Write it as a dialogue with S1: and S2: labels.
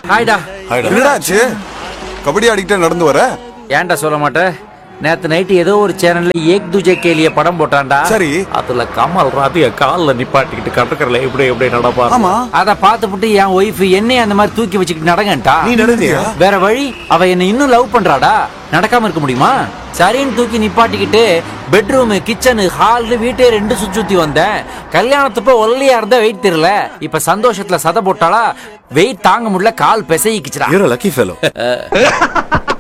S1: ஹாய்டா
S2: என்னடா ஆச்சு கபடி ஆடிக்கிட்டே நடந்து வர
S1: ஏன்டா சொல்ல மாட்டேன் நேத்து நைட்டு ஏதோ ஒரு சேனல்ல ஏக் துஜே கேலிய படம் போட்டான்டா
S2: சரி.
S1: அதுல கமல் ராதிய கால்ல நிப்பாட்டிக்கிட்டு கடற்கரையில எப்படி எப்படி நடப்பா
S2: ஆமா.
S1: அத பாத்துப்புட்டு என் ஒய்ஃப் என்னைய அந்த மாதிரி தூக்கி வச்சுக்கிட்டு நடங்கன்ட்டா
S2: நீ நடந்தியா
S1: வேற வழி அவ என்ன இன்னும் லவ் பண்றாடா நடக்காம இருக்க முடியுமா சரின்னு தூக்கி நிப்பாட்டிக்கிட்டு பெட்ரூம் கிச்சனு ஹால் வீட்டே ரெண்டு சுத்தி சுத்தி வந்தேன் கல்யாணத்தப்ப ஒல்லியா இருந்தா வெயிட் தெரியல இப்ப சந்தோஷத்துல சதை போட்டாளா வெயிட் தாங்க முடியல கால் பிசைக்கிச்சுடா
S3: யூர் லக்கி ஃபெலோ